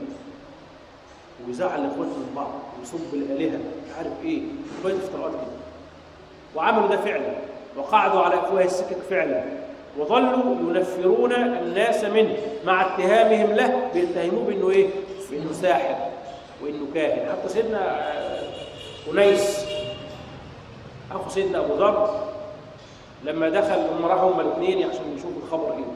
ويزعل الاخوات من بعض ويصب الالهه مش عارف ايه شويه افتراءات كده وعملوا ده فعلا وقعدوا على افواه السكك فعلا وظلوا ينفرون الناس منه مع اتهامهم له بيتهموه بانه ايه؟ بانه ساحر وانه كاهن حتى سيدنا آه، انيس اخو سيدنا ابو ذر لما دخل هم راحوا هما الاثنين عشان يشوفوا الخبر ايه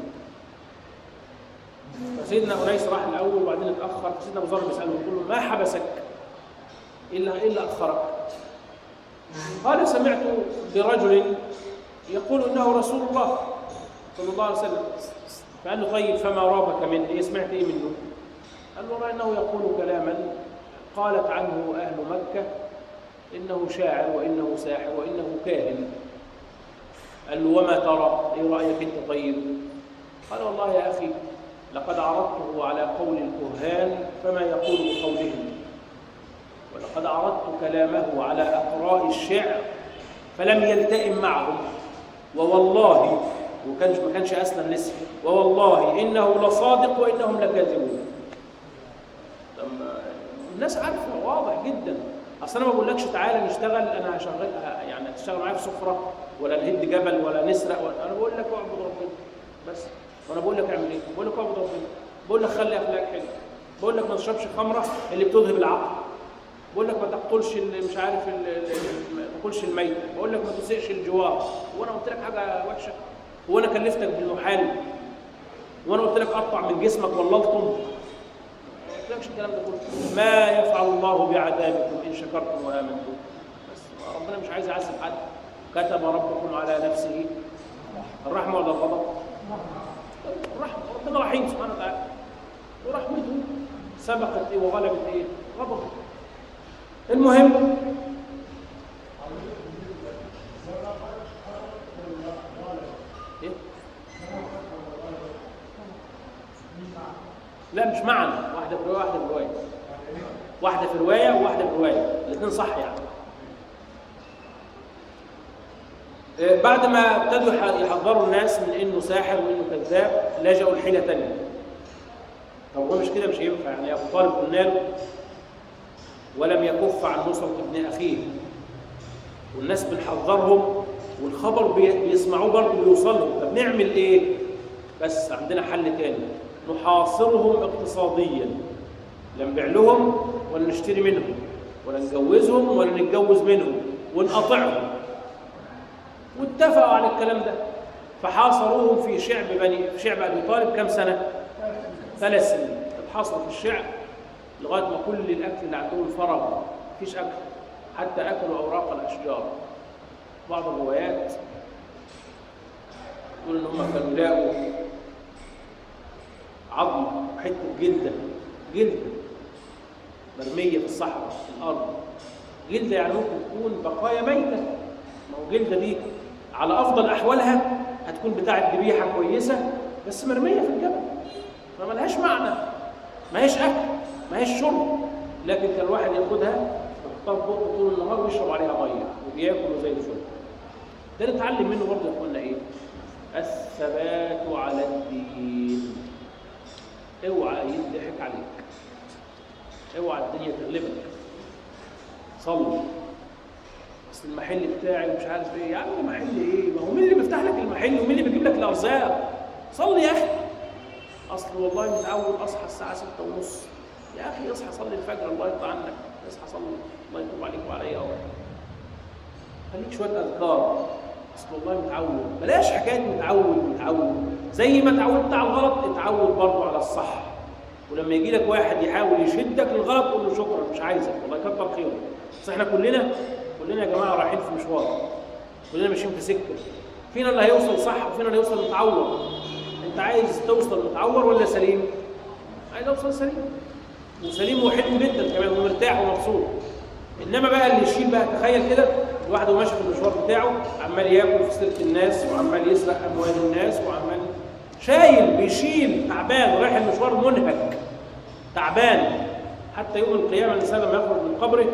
فسيدنا انيس راح الاول وبعدين اتاخر فسيدنا ابو ذر بيساله يقول له ما حبسك الا ايه اللي اخرك قال سمعت برجل يقول انه رسول الله صلى الله عليه وسلم فقال له طيب فما رابك منه إيه سمعت ايه منه قال له والله انه يقول كلاما قالت عنه اهل مكه انه شاعر وانه ساحر وانه كاهن قال له وما ترى ايه رايك انت طيب قال والله يا اخي لقد عرضته على قول الكهان فما يقول بقولهم ولقد عرضت كلامه على أقراء الشعر فلم يلتئم معهم ووالله وكانش ما كانش أسلم لسه ووالله إنه لصادق وإنهم لكاذبون لما الناس عارفة واضح جدا أصل أنا ما بقولكش تعالى نشتغل أنا هشغل يعني هتشتغل معايا في سفرة ولا نهد جبل ولا نسرق ولا أنا بقول لك اعبد ربنا بس وأنا بقول لك اعمل إيه؟ بقول لك اعبد ربنا بقول لك خلي أخلاقك حلوة بقول لك ما تشربش خمرة اللي بتذهب العقل بقول لك ما تقتلش ال- مش عارف ال- ال- ما تاكلش الميت بقول لك ما تسيئش الجوار وانا قلت لك حاجه وحشه هو انا كلفتك بالمحال وانا قلت لك قطع من جسمك ولا الطم ما قلتلكش الكلام ده كله ما يفعل الله بعذابكم ان شكرتم وامنتم بس ربنا مش عايز يعذب حد كتب ربكم على نفسه الرحمه ولا الغضب الرحمه ربنا رحيم سبحانه وتعالى ورحمته سبقت ايه وغلبت ايه غضبه المهم إيه؟ لا مش معنا واحدة في رواية واحدة في رواية واحدة في رواية وواحدة في رواية الاثنين صح يعني آه، بعد ما ابتدوا يح- يحذروا الناس من انه ساحر وانه كذاب لجأوا لحيلة تانية طب هو مش كده مش هينفع يعني ابو طالب قلنا له ولم يكف عن نصرة ابن أخيه والناس بنحذرهم والخبر بي- بيسمعوه برضه بيوصلهم طب نعمل إيه؟ بس عندنا حل تاني نحاصرهم اقتصاديا لا نبيع لهم ولا نشتري منهم ولا نجوزهم ولا نتجوز منهم ونقاطعهم واتفقوا على الكلام ده فحاصروهم في شعب بني في شعب ابي طالب كم سنه؟ ثلاث سنين اتحاصروا في الشعب لغايه ما كل الاكل اللي عندهم فرغ مفيش اكل حتى اكلوا اوراق الاشجار بعض الروايات تقول ان هم كانوا لاقوا عظمه حته جلده جلده مرميه في الصحراء في الارض جلده يعني ممكن تكون بقايا ميته ما هو جلده دي على افضل احوالها هتكون بتاعه ذبيحه كويسه بس مرميه في الجبل فملهاش معنى ما هيش اكل ما هيش شرب لكن كان الواحد ياخدها يحطها في بقه طول النهار ويشرب عليها ميه وبياكل زي الفل ده نتعلم منه برضه يا اخوانا ايه الثبات على الدين اوعى يضحك عليك اوعى الدنيا تغلبك صلي اصل المحل بتاعي ومش عارف ايه يا عم محل ايه ما هو مين اللي بيفتح لك المحل ومين اللي بيجيب لك الارزاق صلي يا اخي اصل والله متعود اصحى الساعه 6 ونص يا اخي اصحى صلي الفجر الله يرضى عنك اصحى صلي الله يتوب عليك وعليا أولا. خليك شويه اذكار اصل والله متعود بلاش حكايه متعود متعود زي ما اتعودت على الغلط اتعود برضه على الصح ولما يجي لك واحد يحاول يشدك للغلط قول له شكرا مش عايزك والله كتر خيرك بس احنا كلنا كلنا يا جماعه رايحين في مشوار كلنا ماشيين في سكه فينا اللي هيوصل صح وفينا اللي هيوصل متعور انت عايز توصل متعور ولا سليم عايز اوصل سليم وسليم وحلو جدا كمان ومرتاح ومبسوط انما بقى اللي يشيل بقى تخيل كده الواحد وهو ماشي في المشوار بتاعه عمال ياكل في سيره الناس وعمال يسرق اموال الناس وعمال شايل بيشيل تعبان ورايح المشوار منهك تعبان حتى يوم القيامه الانسان لما يخرج من قبره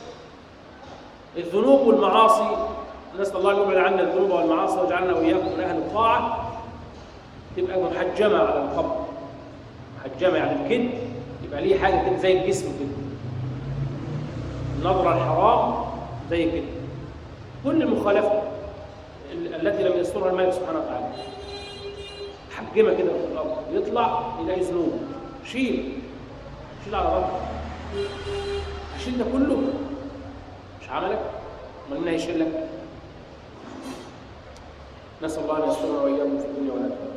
الذنوب والمعاصي نسال الله ان يبعد عنا الذنوب والمعاصي ويجعلنا واياكم من اهل الطاعه تبقى محجمه على القبر محجمه يعني الكذب يبقى ليه حاجه كده زي الجسم كده النظره الحرام زي كده كل المخالفه ال- التي لم يسترها الملك سبحانه وتعالى حجمه كده في الارض يطلع يلاقي ذنوب شيل شيل على ربك شيل ده كله مش عملك امال مين هيشيل لك نسال الله ان يسترنا واياكم في الدنيا والاخره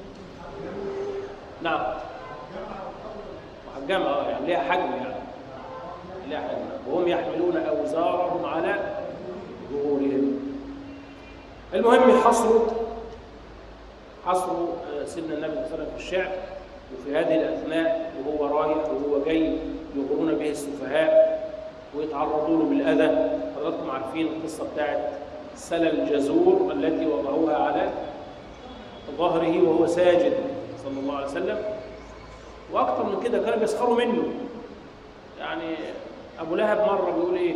نعم محجمه اه يعني ليها حجم يعني ليها حجم وهم يحملون اوزارهم على ظهورهم المهم يحصروا حصروا آه، سيدنا النبي صلى الله عليه وسلم في الشعب وفي هذه الاثناء وهو رايح وهو جاي يغرون به السفهاء ويتعرضوا له بالاذى حضراتكم عارفين القصه بتاعت سلى الجزور التي وضعوها على ظهره وهو ساجد صلى الله عليه وسلم واكثر من كده كانوا بيسخروا منه يعني ابو لهب مره بيقول ايه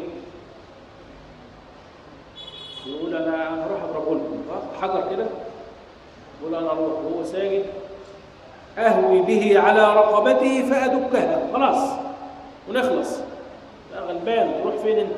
يقول انا انا هروح اضربه لكم حجر كده يقول انا اروح وهو ساجد اهوي به على رقبته فادكها خلاص ونخلص يا غلبان تروح فين انت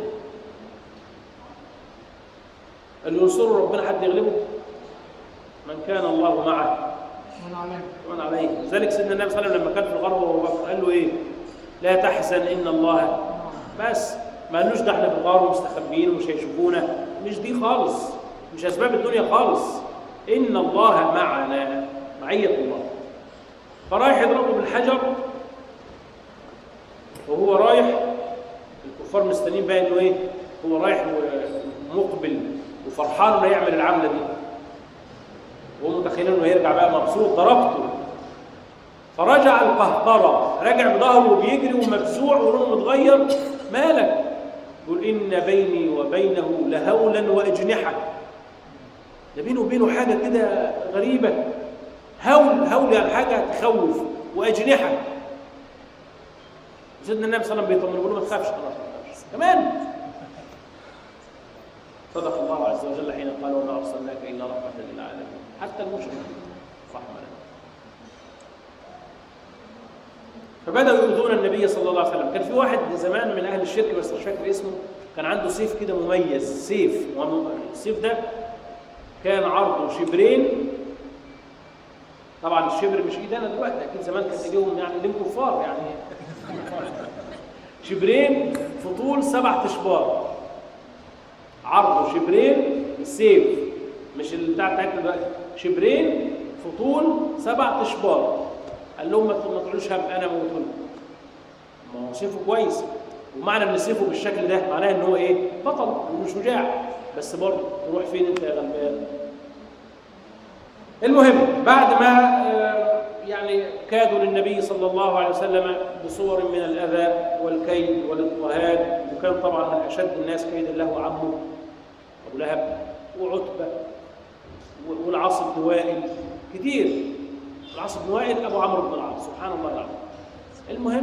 اللي ينصره ربنا حد يغلبه من كان الله معه ومن عليه لذلك سيدنا النبي صلى الله عليه وسلم لما كان في الغار وهو بكر قال له ايه لا تحزن ان الله بس ما قالوش ده احنا في الغار ومستخبيين ومش هيشوفونا مش دي خالص مش اسباب الدنيا خالص ان الله معنا معيه الله فرايح يضربه بالحجر وهو رايح الكفار مستنيين بقى انه ايه هو رايح مقبل وفرحان انه يعمل العمله دي وهم متخيلين انه هيرجع بقى مبسوط ضربته فرجع القهقرة رجع بظهره وبيجري ومفزوع ولونه متغير مالك يقول إن بيني وبينه لهولا وأجنحة ده بينه وبينه حاجة كده غريبة هول هول يعني حاجة تخوف وأجنحة سيدنا النبي صلى الله عليه وسلم بيطمن يقول له ما تخافش خلاص ما تخافش كمان صدق الله عز وجل حين قال وما أرسلناك إلا رحمة للعالمين حتى المشرك رحمة لنا فبدأوا يؤذون النبي صلى الله عليه وسلم كان في واحد زمان من أهل الشرك بس مش فاكر اسمه كان عنده سيف كده مميز سيف السيف ده كان عرضه شبرين طبعا الشبر مش ايدينا دلوقتي اكيد زمان كان ايديهم يعني ايدين كفار يعني شبرين في طول سبع اشبار عرضه شبرين السيف مش اللي بتاع بتاعتنا دلوقتي شبرين في طول سبع اشبار قال لهم ما تطلعوش هم انا موتون ما هو سيفه كويس ومعنى ان سيفه بالشكل ده معناه ان هو ايه بطل ومش شجاع بس برضه تروح فين انت يا غلبان المهم بعد ما آه، يعني كادوا للنبي صلى الله عليه وسلم بصور من الاذى والكيد والاضطهاد وكان طبعا من اشد الناس كيدا له عمه ابو لهب وعتبه و- والعاص بن وائل كتير العاص بن وائل ابو عمرو بن العاص سبحان الله العظيم المهم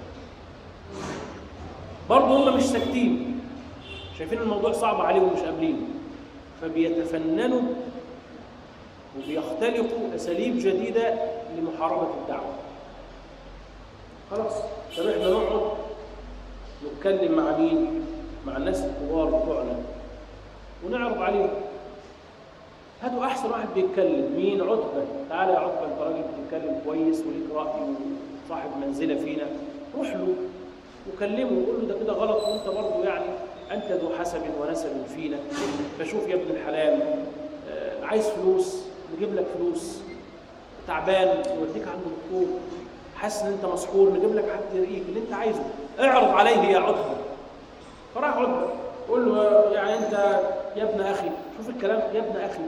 برضه هم مش ساكتين شايفين الموضوع صعب عليهم ومش قابلين فبيتفننوا وبيختلقوا اساليب جديده لمحاربه الدعوه خلاص طب احنا نقعد نتكلم مع مين مع الناس الكبار بتوعنا ونعرض عليهم هاتوا احسن واحد بيتكلم مين عتبه تعالى يا عتبه انت راجل بتتكلم كويس وليك راي وصاحب منزله فينا روح له وكلمه وقول له ده كده غلط وانت برضه يعني انت ذو حسب ونسب فينا فشوف يا ابن الحلال آه، عايز فلوس نجيب لك فلوس تعبان نوديك عند دكتور حاسس ان انت مسحور نجيب لك حد يرقيك اللي انت عايزه اعرض عليه يا عتبه فراح عتبه قول له يعني انت يا ابن اخي شوف الكلام يا ابن اخي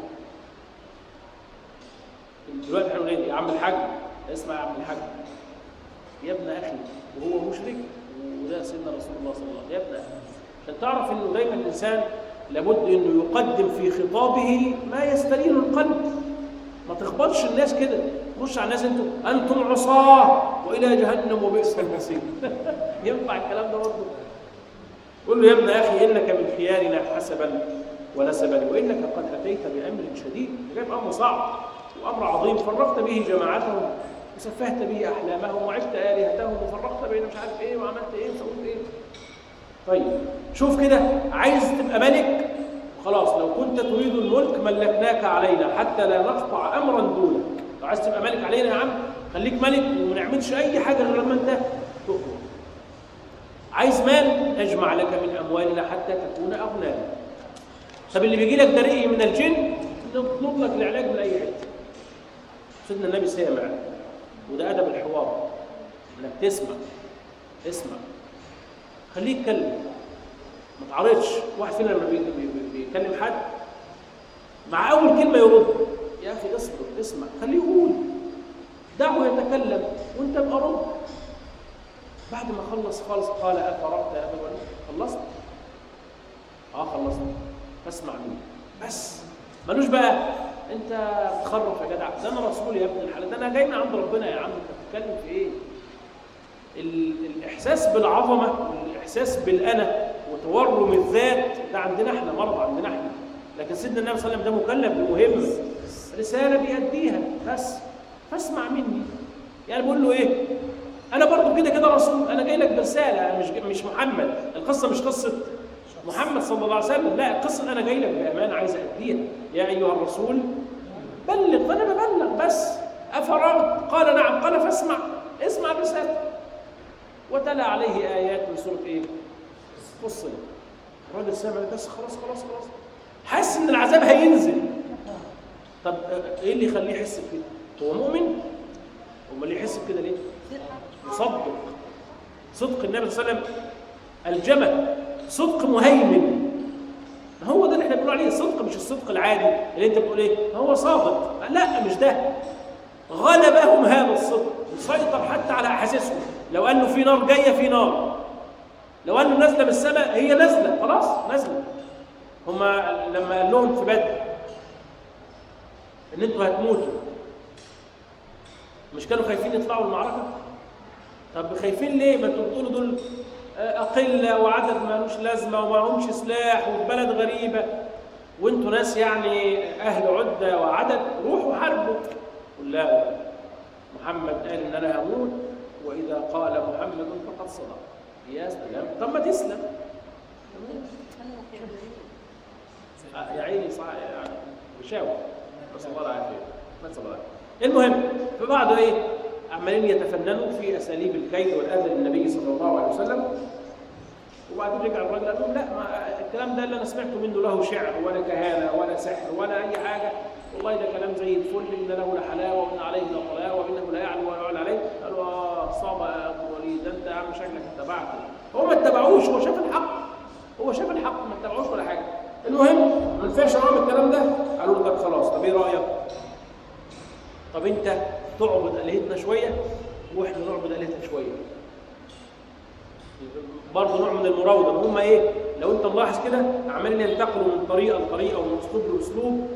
دلوقتي احنا بنقول ايه يا عم الحاج اسمع يا عم الحاج يا ابن اخي وهو مشرك وده سيدنا رسول الله صلى الله عليه وسلم يا ابن اخي عشان تعرف انه دايما الانسان لابد انه يقدم في خطابه ما يستلين القلب ما تخبطش الناس كده تخش على الناس انتم انتم عصاه والى جهنم وبئس المصير ينفع الكلام ده برضه قل له يا ابن اخي انك من خيارنا حسبا ونسبا وانك قد اتيت بامر شديد جايب امر صعب وامر عظيم فرقت به جماعتهم وسفهت به احلامهم وعبت الهتهم وفرقت بين مش عارف ايه وعملت ايه وسويت ايه طيب شوف كده عايز تبقى ملك خلاص لو كنت تريد الملك ملكناك علينا حتى لا نقطع امرا دونك لو عايز تبقى ملك علينا يا عم خليك ملك وما نعملش اي حاجه غير لما انت تؤمر عايز مال اجمع لك من اموالنا حتى تكون اغنانا طب اللي بيجي لك ده رقي من الجن نطلب لك العلاج من اي حته سيدنا النبي سامع وده ادب الحوار انك تسمع اسمع خليه يتكلم ما تعرضش واحد فينا لما بي- بي- بي- بيكلم حد مع اول كلمه يرد يا اخي اصبر اسمع خليه يقول دعه يتكلم وانت ابقى رد بعد ما خلص خالص قال افرغت يا ابا الوليد خلصت اه خلصت فاسمع مني بس ملوش بقى انت بتخرف يا جدع ده انا رسول يا ابن الحلال ده انا جاي من عند ربنا يا عم انت بتتكلم في ايه ال- الاحساس بالعظمه والاحساس بالانا وتورم الذات ده عندنا احنا مرض عندنا احنا لكن سيدنا النبي صلى الله عليه وسلم ده مكلف بمهمه رساله بيأديها بس فاسمع مني يعني بقول له ايه انا برضو كده كده رسول انا جاي لك برساله أنا مش مش محمد القصه مش قصه محمد صلى الله عليه وسلم لا القصه انا جاي لك بامانه عايز اديها يا ايها الرسول بلغ فانا ببلغ بس افرغت قال نعم قال فاسمع اسمع الرساله وتلا عليه ايات من سوره ايه فصل الراجل سمع بس خلاص خلاص خلاص حاسس ان العذاب هينزل طب ايه اللي يخليه يحس بكده هو مؤمن امال يحس بكده ليه يصدق صدق النبي صلى الله عليه وسلم الجمل صدق مهيمن ما هو ده اللي احنا بنقول عليه صدق مش الصدق العادي اللي انت بتقول ايه هو صادق لا مش ده غلبهم هذا الصدق مسيطر حتى على احاسيسهم لو قال له في نار جايه في نار لو قال له نازله من السماء هي نازله خلاص نازله هما لما قال لهم في بدر ان انتوا هتموتوا مش كانوا خايفين يطلعوا المعركه طب خايفين ليه ما انتوا بتقولوا دول أقلة وعدد مالوش لازمة ومعهمش سلاح وفي بلد غريبة وانتوا ناس يعني أهل عدة وعدد روحوا حاربوا قل لا محمد قال إن أنا هموت وإذا قال محمد فقد صدق يا سلام طب ما تسلم آه، يا عيني صح يعني مشاور نسأل الله العافية نسأل الله العافية المهم فبعد ايه عمالين يتفننوا في اساليب الكيد والاذى للنبي صلى الله عليه وسلم وبعدين رجع الراجل قال لهم لا ما الكلام ده اللي انا سمعته منه له شعر ولا كهانه ولا سحر ولا اي حاجه والله ده كلام زي الفل ان له لحلاوه وان عليه لطلاوه وانه لا يعلو ولا يعلى عليه قالوا اه صاب يا ابو الوليد ده انت يا عم شكلك اتبعته هو ما اتبعوش هو شاف الحق هو شاف الحق ما اتبعوش ولا حاجه المهم ما ينفعش معاهم الكلام ده قالوا له طب خلاص طب ايه رايك؟ طب انت تعبد الهتنا شويه واحنا نعبد الهتك شويه برضه نوع من المراوده هم ايه لو انت ملاحظ كده عمالين ينتقلوا من طريقه لطريقه ومن اسلوب لاسلوب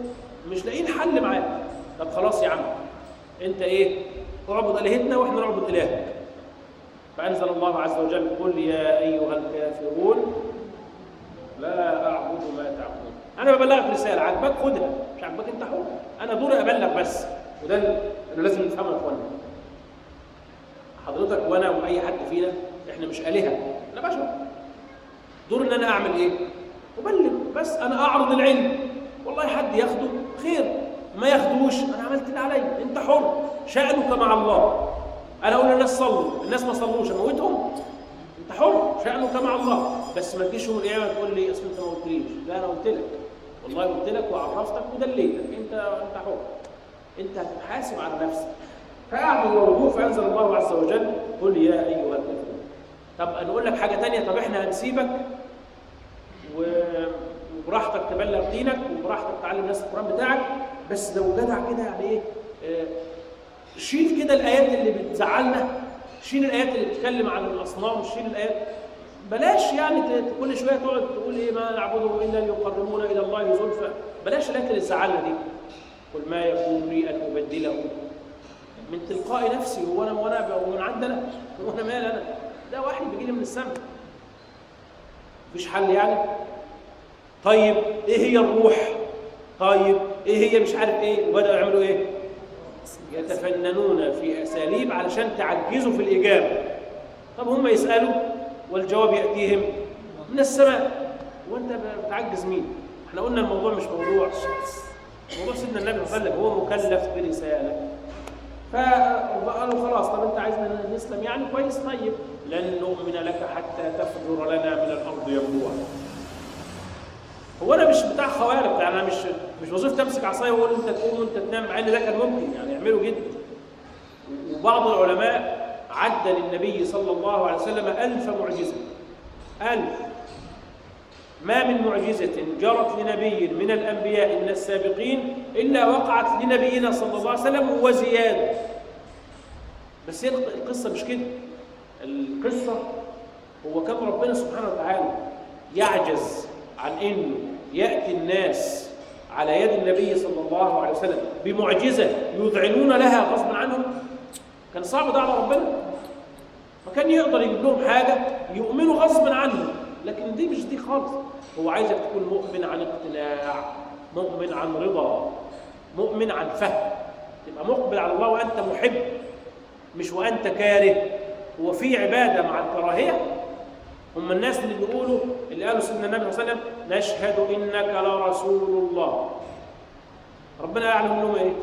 مش لاقيين حل معاه طب خلاص يا عم انت ايه اعبد الهتنا واحنا نعبد الهك فانزل الله عز وجل قل يا ايها الكافرون لا اعبد ما تعبدون انا ببلغك رساله عجبك خدها مش عجبك انت حر انا دوري ابلغ بس وده اللي لازم نفهمه يا اخوانا حضرتك وانا واي حد فينا احنا مش الهه احنا بشر دور ان انا اعمل ايه ابلغ بس انا اعرض العلم والله حد ياخده خير ما ياخدوش انا عملت اللي عليا انت حر شانك مع الله انا اقول للناس صلوا الناس ما صلوش اموتهم انت حر شانك مع الله بس ما تجيش يوم القيامه تقول لي اصل انت ما قلتليش لا انا قلت لك والله قلت لك وعرفتك ودليتك انت انت حر انت هتتحاسب على نفسك فاعبد وردوه فانزل الله عز وجل قل يا ايها الكافرون طب انا اقول لك حاجه تانية طب احنا هنسيبك و- وبراحتك تبلغ دينك وبراحتك تعلم الناس القران بتاعك بس لو جدع كده يعني ايه آه، شيل كده الايات اللي بتزعلنا شيل الايات اللي بتتكلم عن الاصنام شيل الايات بلاش يعني ت- كل شويه تقعد تقول ايه ما نعبدهم الا ليقربونا الى الله زلفى بلاش الايات اللي تزعلنا دي قل ما يكون لي ان ابدله من تلقاء نفسي هو انا وانا ومن عندنا هو انا مال انا ده واحد بيجي لي من السماء مفيش حل يعني طيب ايه هي الروح طيب ايه هي مش عارف ايه وبداوا يعملوا ايه يتفننون في اساليب علشان تعجزوا في الاجابه طب هم يسالوا والجواب ياتيهم من السماء وانت بتعجز مين احنا قلنا الموضوع مش موضوع موضوع سيدنا النبي صلى الله عليه وسلم هو مكلف برساله فقالوا خلاص طب انت عايزنا نسلم يعني كويس طيب لن نؤمن لك حتى تفجر لنا من الارض ينبوعا هو انا مش بتاع خوارق يعني انا مش مش وظيفتي امسك عصايه واقول انت تقوم وانت تنام مع ان ده كان ممكن يعني يعملوا جدا وبعض العلماء عد للنبي صلى الله عليه وسلم ألف معجزة ألف ما من معجزة جرت لنبي من الأنبياء من السابقين إلا وقعت لنبينا صلى الله عليه وسلم وزيادة بس هي القصة مش كده القصة هو كان ربنا سبحانه وتعالى يعجز عن انه ياتي الناس على يد النبي صلى الله عليه وسلم بمعجزه يذعنون لها غصبا عنهم كان صعب ده على ربنا فكان يقدر يجيب لهم حاجه يؤمنوا غصبا عنهم لكن دي مش دي خالص هو عايزك تكون مؤمن عن اقتناع مؤمن عن رضا مؤمن عن فهم تبقى مقبل على الله وانت محب مش وانت كاره هو في عباده مع الكراهيه هم الناس اللي بيقولوا اللي قالوا سيدنا النبي صلى الله عليه وسلم نشهد انك لرسول الله ربنا يعلم انهم ايه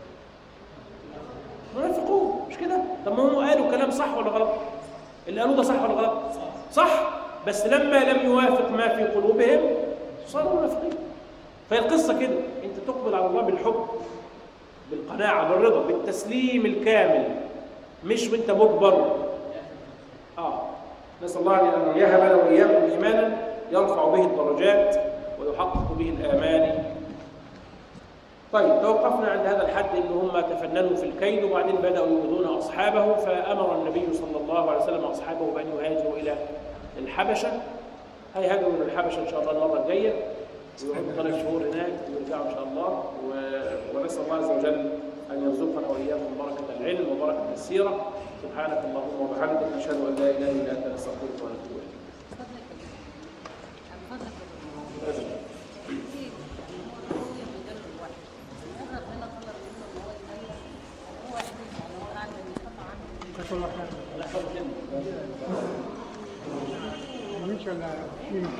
منافقون مش كده طب ما هم قالوا كلام صح ولا غلط اللي قالوه ده صح ولا غلط صح بس لما لم يوافق ما في قلوبهم صاروا منافقين فهي القصه كده انت تقبل على الله بالحب بالقناعه بالرضا بالتسليم الكامل مش وانت مجبر اه نسال الله ان يهب لنا واياكم ايمانا يرفع به الدرجات ويحقق به الامال طيب توقفنا عند هذا الحد ان هم تفننوا في الكيد وبعدين بداوا يؤذون اصحابه فامر النبي صلى الله عليه وسلم اصحابه بان يهاجروا الى الحبشه هيهاجروا الى الحبشه ان شاء الله المره الجايه ويقعدوا ثلاث شهور هناك ويرجعوا ان شاء الله و... ونسال الله عز وجل ان يرزقنا واياكم بركه العلم وبركه السيره سبحانك اللهم وبحمدك نشهد ان لا اله الا انت نستغفرك ونتوب اليك فضلك عن فضلك في هو بيدل الواحد مجرد ربنا طلب منه ان هو يتغير هو واحد يعني هو قاعد بيطلع عنه مش ولا